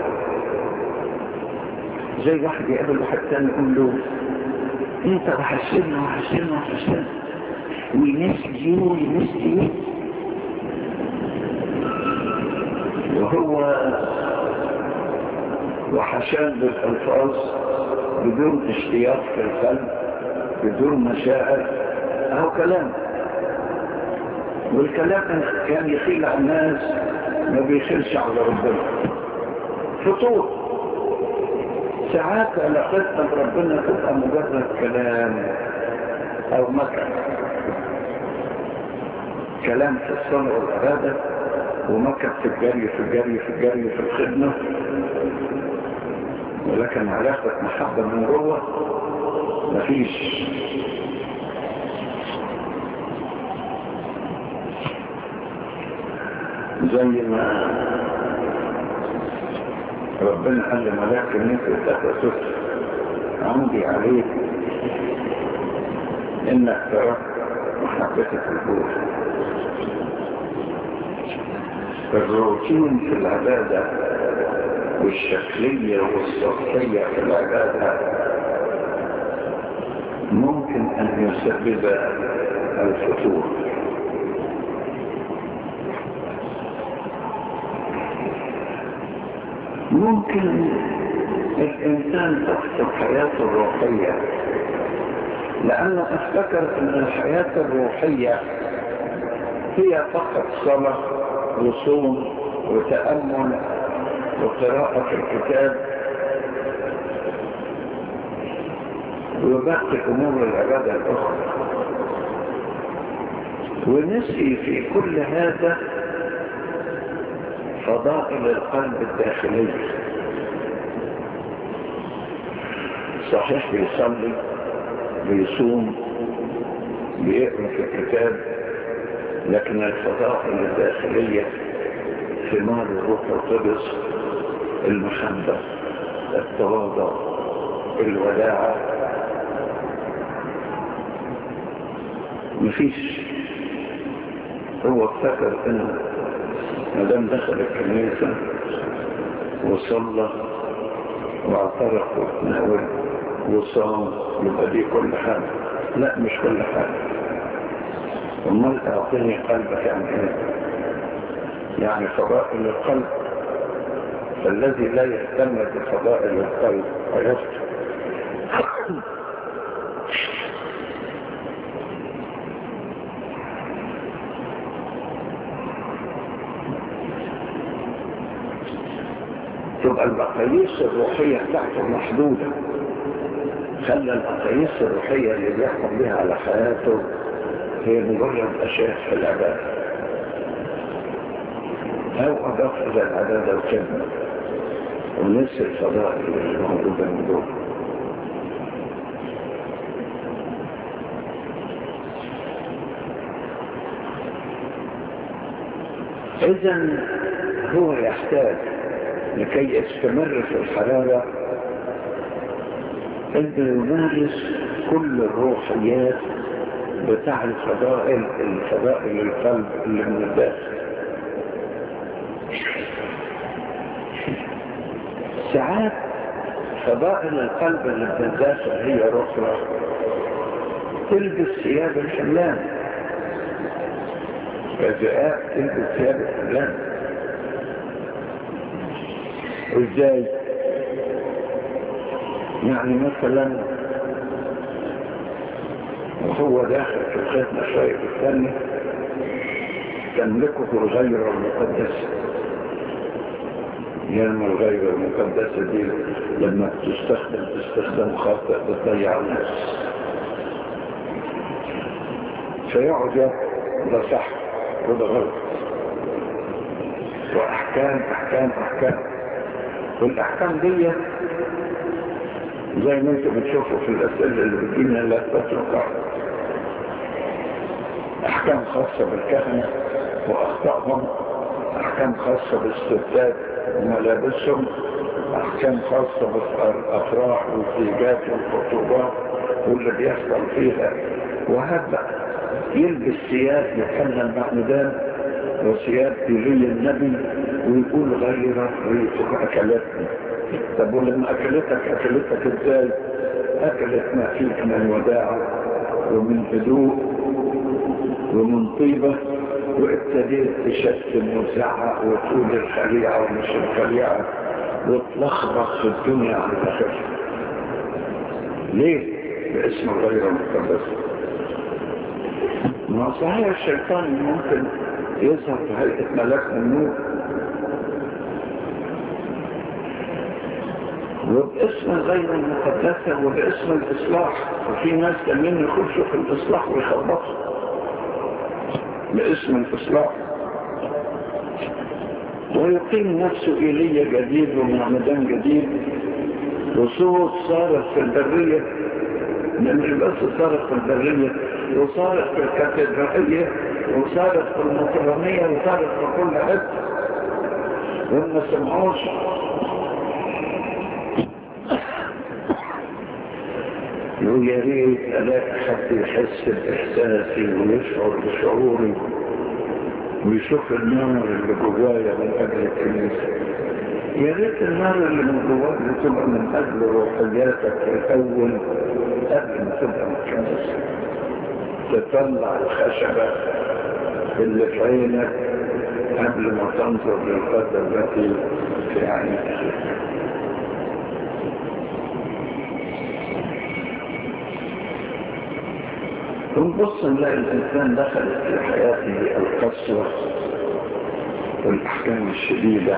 زي واحد يقابل واحد تاني يقول له انت وحشنا وحشنا وحشنا وينسي وينسي وهو وحشان بالألفاظ بدون اشتياق في القلب بدون مشاعر أو كلام والكلام كان يخيل على الناس ما بيخلش على ربنا فطور ساعات علاقتنا بربنا تبقى مجرد كلام او مكر كلام في الصلاة والعبادة ومكر في الجري في الجري في الجري في الخدمة ولكن علاقة محبة من جوه مفيش زي ما ربنا قال لملاك النسل تتسس عندي عليك انك تركت محبتك الجوع الروتين في العبادة والشكلية والسطحية في العبادة ممكن أن يسبب الفتور ممكن الإنسان تفقد حياته الروحية لأنه افتكر أن الحياة الروحية هي فقط صلاة وصوم وتأمل وقراءة الكتاب وباقي أمور العبادة الأخرى ونسي في كل هذا فضائل القلب الداخلي صحيح بيصلي بيصوم بيقرا في الكتاب لكن الفضائل الداخلية ثمار الروح القدس المحبة التواضع الوداعة مفيش هو افتكر انه ما دام دخل الكنيسة وصلى واعترف وتناول وصام يبقى دي كل حاجة لا مش كل حاجة امال اعطيني قلبك يعني ايه يعني فضائل القلب فالذي لا يهتم بفضائل القلب ويفتح تبقى المقاييس الروحية بتاعته محدودة خلى المقاييس الروحية اللي بيحكم بها على حياته هي مجرد أشياء في العبادة أو أضاف إلى العبادة الكلمة ونفس الفضائل اللي موجودة من دول إذا هو يحتاج لكي يستمر في الحرارة أن يمارس كل الروحيات بتاع الفضائل الفضائل القلب اللي من الداخل ساعات فضائل القلب اللي من الداخل هي رخرة تلبس ثياب الحملان فجاء تلبس ثياب الحملان ازاي يعني مثلا وهو داخل في الختمة شوية الثانية تملكه الغير المقدسة يعني الغير المقدسة دي لما تستخدم تستخدم خاطئ بتضيع الناس فيقعد ده صح وده غلط واحكام احكام احكام والاحكام دي زي ما انتم بتشوفوا في الاسئله اللي بتجينا لا تترك احكام خاصه بالكهنه واخطائهم احكام خاصه بالستات وملابسهم احكام خاصه بالافراح والزيجات والخطوبات واللي بيحصل فيها وهذا يلبس ثياب يحل المعمدان وثياب دينية النبي ويقول غير ريتك اكلتني طب ولما اكلتك اكلتك ازاي اكلت ما فيك من وداعة ومن هدوء ومن طيبة وابتديت تشتم وتزعق وتقول الخليعة ومش الخليعة وتلخبط في الدنيا عن الاخر ليه باسم غير المقدس ما صحيح الشيطان ممكن يظهر في هيئة ملاك النور وباسم غير المقدسة وباسم الإصلاح وفي ناس كمان يخشوا في الإصلاح ويخبطوا باسم الإصلاح ويقيم نفسه إيلية جديد ومعمدان جديد وصوت صارت في البرية مش بس صارت في البرية وصارت في الكاتدرائية وصارت في المطرانية وصارت في كل حتة وما سمعوش يقول يا ريت الاقي حد يحس باحساسي ويشعر بشعوري ويشوف النار اللي جوايا من اجل الكنيسه يا ريت النار اللي من جواك تبقى من اجل روحياتك الاول قبل ما تبقى من الكنيسه تطلع الخشبه اللي في عينك قبل ما تنظر للقدر التي في عينك ونبص نلاقي الإنسان دخل في حياته القسوة والأحكام الشديدة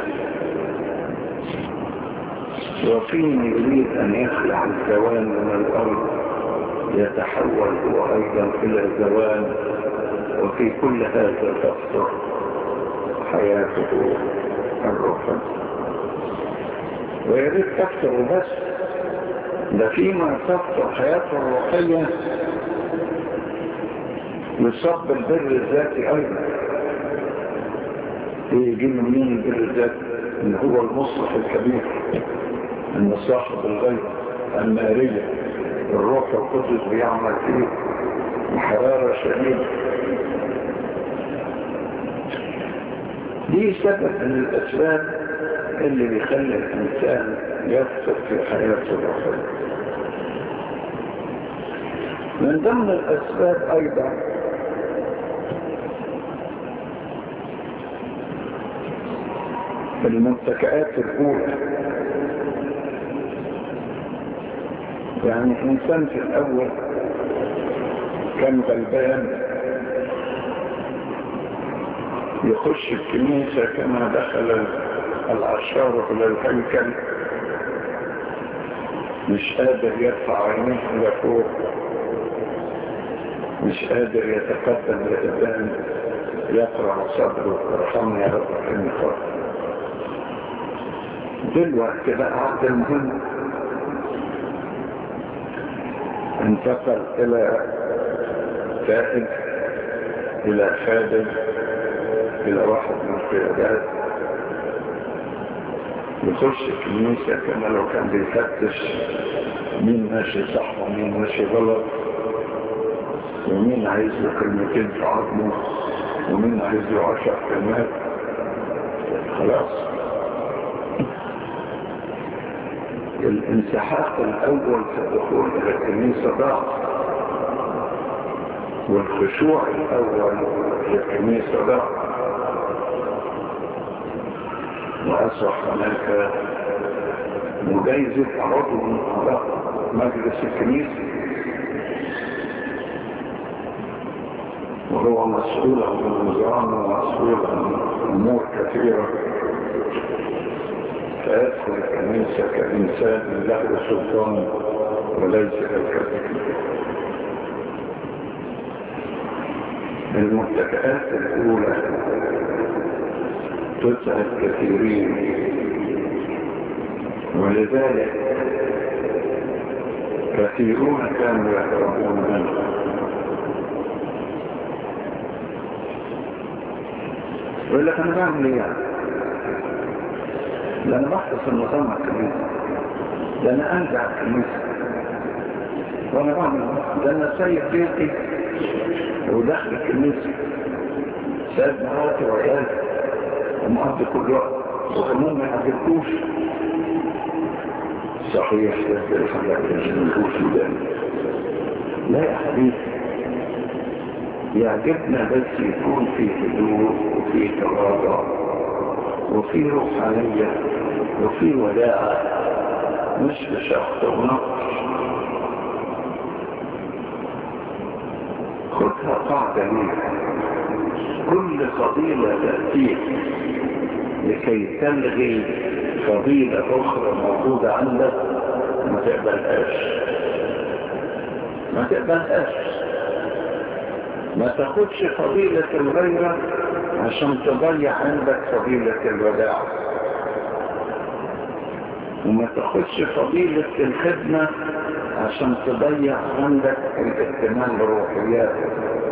وفيما يريد أن يخلع الزوال من الأرض يتحول هو أيضا إلى زوال وفي كل هذا تفطر حياته الروحية ويريد تفطر بس ده فيما تفطر حياته الروحية يصاب بالبر الذاتي ايضا يجي من مين البر الذاتي ان هو المصلح الكبير ان صاحب الغيب المارية الروح القدس بيعمل فيه بحرارة شديدة دي سبب من الأسباب اللي بيخلي الإنسان يفسد في حياته الروحية من ضمن الأسباب أيضا المتكئات الأولى يعني إنسان في الأول كان غلبان يخش الكنيسة كما دخل العشار إلى الهيكل مش قادر يرفع عينيه إلى فوق مش قادر يتقدم لقدام يقرع صدره ارحمني يا رب ارحمني خاطر دلوقتي بقى عبد المهم انتقل الى فائد الى خادم الى واحد من القيادات يخش الكنيسة كما لو كان بيفتش مين ماشي صح ومين ماشي غلط ومين عايز له كلمتين في عظمه ومين عايز له عشر كلمات خلاص الانسحاق الاول في الدخول الى الكنيسة ضعف والخشوع الاول في الكنيسة ضعف واصبح هناك مجايزة عضو من اعضاء مجلس الكنيسة وهو مسؤول عن النظام ومسؤول عن امور كثيره فيدخل الكنيسة كإنسان له سلطان وليس كالكذب المتكئات الأولى تسعد كثيرين ولذلك كثيرون كانوا يهربون منها ويقول لك انا بعمل ايه يعني ده انا بحث النظام على الكنيسة ده انا انزع الكنيسة وانا بعمل ده انا سايب بيتي ودخل الكنيسة سايب مراتي وعيالي ومقضي كل وقت وكمان ما يعجبكوش صحيح ده الحاجات اللي مش ده لا يا حبيبي يعجبنا بس يكون في هدوء وفي تواضع وفي روحانية وفي وداعة مش بشخص ونقص خذها قاعدة ليك كل فضيلة تأتيك لكي تلغي فضيلة أخرى موجودة عندك ما تقبلهاش ما تقبلهاش ما تاخدش فضيلة الغيرة عشان تضيع عندك فضيلة الوداع وما تاخدش فضيلة الخدمة عشان تضيع عندك الاهتمام بروحياتك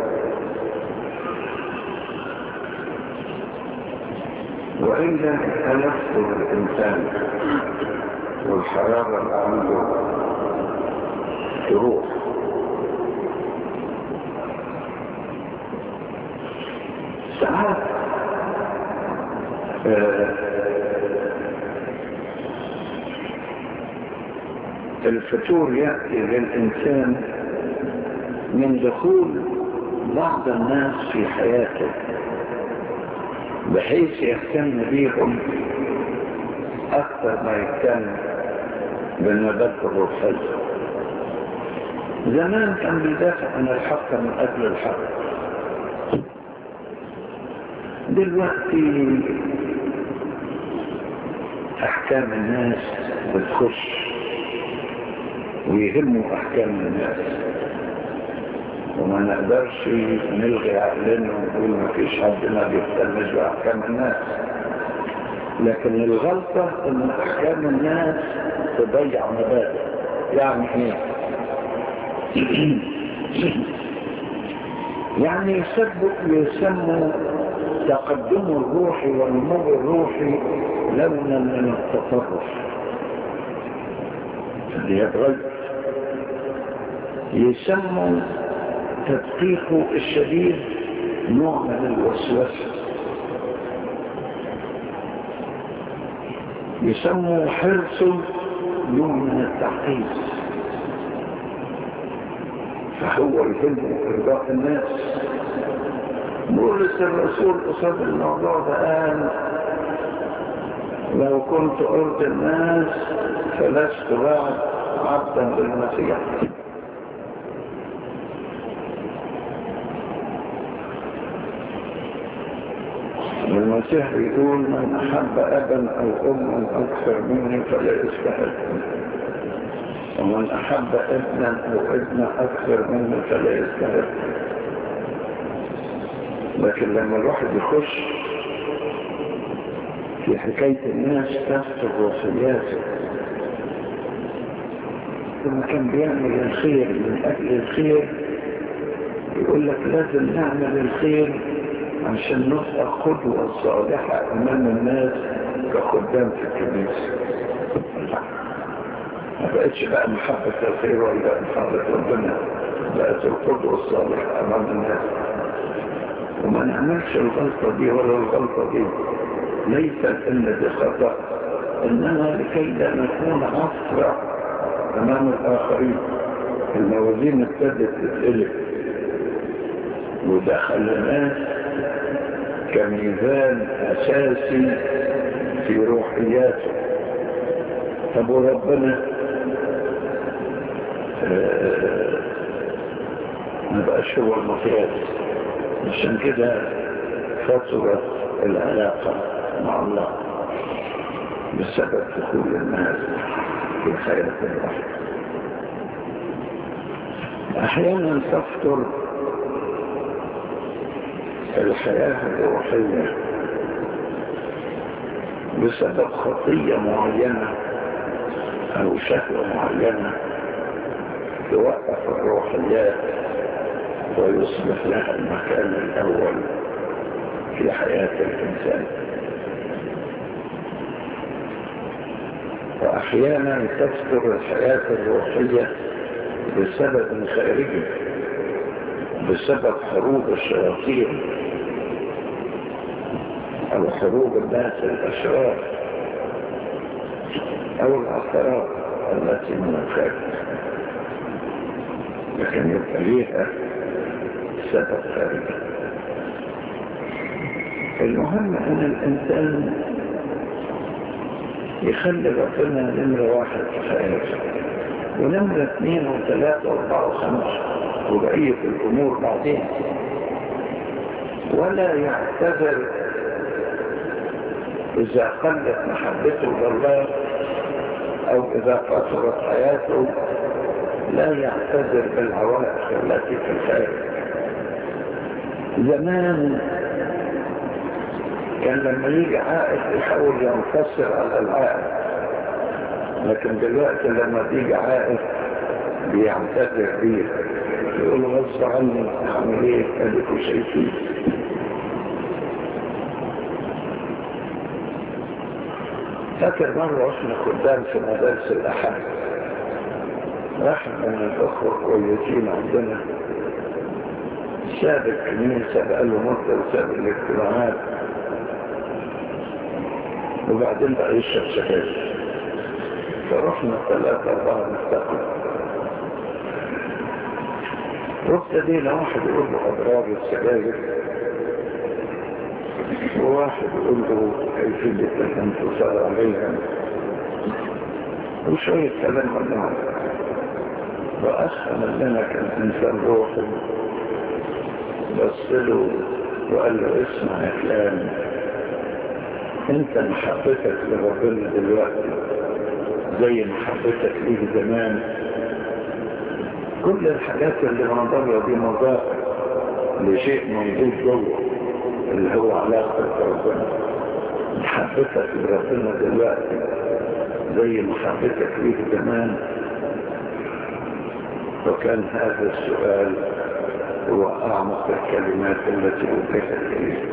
وإلا هيفقد الإنسان والحرارة اللي عنده تروح ساعات الفتور يأتي للإنسان من دخول بعض الناس في حياته بحيث يهتم بيهم أكثر ما يهتم بالنبات الروحية زمان كان بيدافع عن الحق من أجل الحق دلوقتي أحكام الناس بتخش ويهموا أحكام الناس وما نقدرش نلغي عقلنا ونقول ما فيش حد ما بيهتمش بأحكام الناس لكن الغلطة ان أحكام الناس تضيع مبادئ يعني ايه؟ يعني يسبب يسمى تقدم الروحي والنمو الروحي لونا من التطرف اللي يتغير يسموا تدقيقه الشديد نوع من الوسوسة يسموا حرصه نوع من التعقيد فهو يهمه إرضاء الناس بولس الرسول قصاد الموضوع ده قال لو كنت أرضي الناس فلست بعد عبدا للمسيح المسيح يقول من أحب أبا أو أما أكثر مني فلا يستحق ومن أحب ابنا أو ابنا أكثر مني فلا يستحق لكن لما الواحد يخش في حكاية الناس تفتر وصياته لما كان بيعمل الخير من أجل الخير يقول لك لازم نعمل الخير عشان نبقى قدوة صالحة أمام الناس كخدام في الكنيسة ما بقتش بقى محبة الخير ولا محبة ربنا بقت القدوة الصالحة أمام الناس وما نعملش الغلطة دي ولا الغلطة دي ليس ان دي خطأ انما لكي لا نكون عصرة امام الاخرين الموازين ابتدت تتقلب ودخل الناس كميزان اساسي في روحياته طب وربنا ما بقاش هو المقياس عشان كده فترت العلاقة مع الله بسبب دخول الناس في خيرة الواحد أحيانا تفتر الحياة الروحية بسبب خطية معينة أو شهوة معينة توقف الروحيات ويصبح لها المكان الأول في حياة الإنسان وأحيانا تفتر الحياة الروحية بسبب خارجي بسبب حروب الشياطين أو حروب الناس الأشرار أو العثرات التي من الخارج لكن يبقى ليها سبب خارجي المهم ان الانسان يخلي ربنا نمرة واحد في حياته ونمرة اثنين وثلاثة واربعة وخمسة وبقية الامور بعدين ولا يعتذر اذا قلت محبته لله او اذا قصرت حياته لا يعتذر بالعوائق التي في الخارج زمان كان لما يجي عائد يحاول ينتصر على العائد لكن دلوقتي لما تيجي عائد بيعتذر بيه يقول غصب عني اعمل ايه اديكوا شايفين فاكر مرة واحنا خدام في مدارس الأحد واحد من الأخوة كويسين عندنا ساب الكنيسة بقاله مدة وساب الاجتماعات وبعدين بقى يشرب سجاير فرحنا ثلاثة أربعة نستقل رحت دي واحد يقول له أضرار السجاير وواحد يقول له كيفية الانتصار عليها وشوية كلام مجموعة وأسهم لنا كان إنسان روحي بص له وقال له اسمع يا فلان انت محبتك لربنا دلوقتي زي محبتك ليه زمان كل الحاجات اللي منظرة دي مظاهر لشيء موجود جوه اللي هو علاقة بربنا محبتك لربنا دلوقتي زي محبتك ليه زمان وكان هذا السؤال هو أعمق الكلمات التي وجهت إليه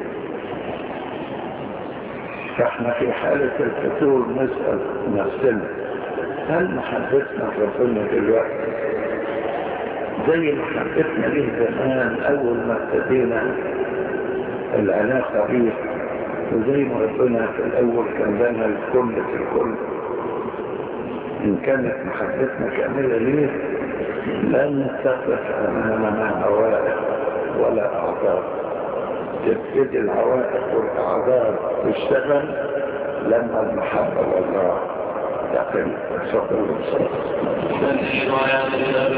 فاحنا في حالة الفتور نسأل نفسنا هل محبتنا ربنا دلوقتي زي ما حبيتنا ليه زمان أول ما ابتدينا العلاقة بيه وزي ما ربنا في الأول كان لنا الكل في الكل إن كانت محبتنا كاملة ليه لن تقف أمامنا عوائق ولا أعذار تبتدي العوائق والأعذار تشتغل لما المحبة والله تقل صلى الله عليه وسلم